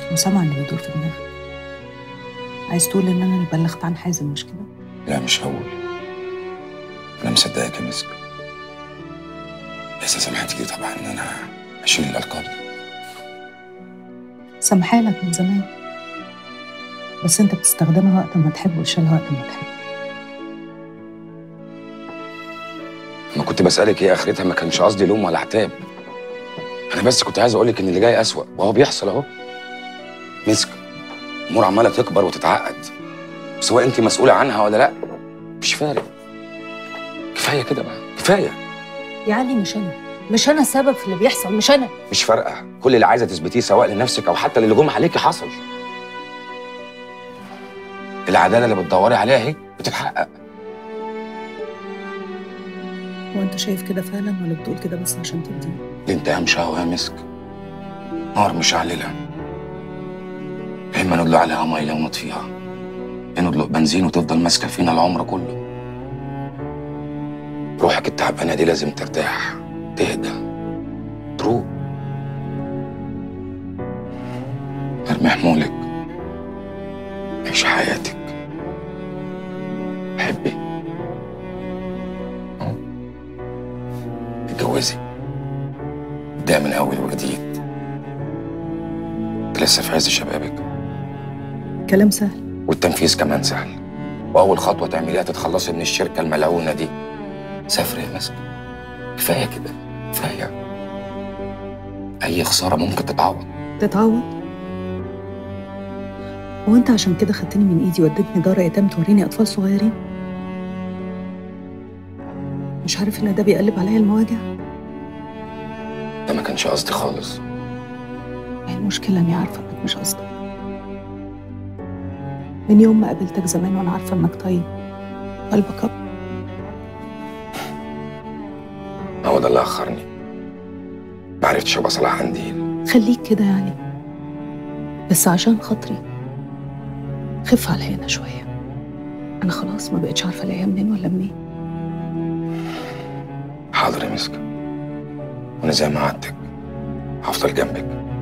وسامعة اللي بيدور في دماغك عايز تقول إن أنا اللي بلغت عن حازم مش كده؟ لا مش هقول انا مصدقك يا مسك بس سامحتك دي طبعا ان انا اشيل الالقاب دي سامحالك من زمان بس أنت بتستخدمها وقت ما تحب وتشيلها وقت ما تحب انا كنت بسالك ايه اخرتها ما كانش قصدي لوم ولا عتاب انا بس كنت عايز اقولك ان اللي جاي اسوأ وهو بيحصل اهو مسك امور عماله تكبر وتتعقد سواء انت مسؤوله عنها ولا لا مش فارق كفايه كده بقى كفايه يا علي مش أنا مش أنا السبب في اللي بيحصل مش أنا مش فارقه كل اللي عايزه تثبتيه سواء لنفسك او حتى للي جم عليكي حصل العداله اللي بتدوري عليها اهي بتتحقق هو أنت شايف كده فعلا ولا بتقول كده بس عشان ترضيني؟ الانتقام شهوة يا مسك نار مشعللة يا إما ندلق عليها مية ونطفيها يا ندلق بنزين وتفضل ماسكة فينا العمر كله روحك التعبانة دي لازم ترتاح تهدى تروق ارمي حمولك عيش حياتك حبي أهو. اتجوزي ابدأ من أول وجديد انت لسه في عز شبابك كلام سهل والتنفيذ كمان سهل وأول خطوة تعمليها تتخلصي من الشركة الملعونة دي سافري يا مسك كفاية كده كفاية أي خسارة ممكن تتعوض تتعوض هو انت عشان كده خدتني من ايدي وديتني دار ايتام توريني اطفال صغيرين مش عارف ان ده بيقلب عليا المواجع ده ما كانش قصدي خالص ما هي المشكله اني عارفه انك مش قصدك من يوم ما قابلتك زمان وانا عارفه انك طيب قلبك اب هو ده اللي أخرني ما عرفتش أبقى صلاح قنديل خليك كده يعني بس عشان خاطري خف عليا انا شويه انا خلاص ما بقتش عارفه الاقيها منين ولا منين حاضر يا مسك وأنا زي ما وعدتك هفضل جنبك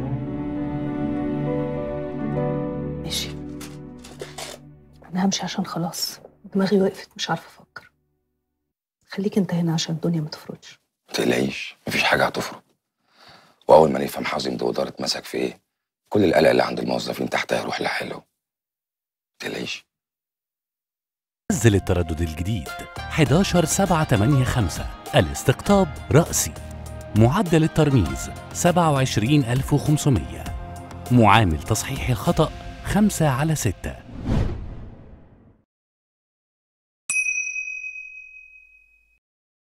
ماشي انا همشي عشان خلاص دماغي وقفت مش عارفه افكر خليك انت هنا عشان الدنيا ما تفرطش ما تقلقيش مفيش حاجة هتفرق وأول ما نفهم حازم ده وإدارة مسك في إيه كل القلق اللي عند الموظفين تحتها يروح لحاله ما تقلقيش نزل التردد الجديد 11 7 8 5 الاستقطاب رأسي معدل الترميز 27500 معامل تصحيح الخطأ 5 على 6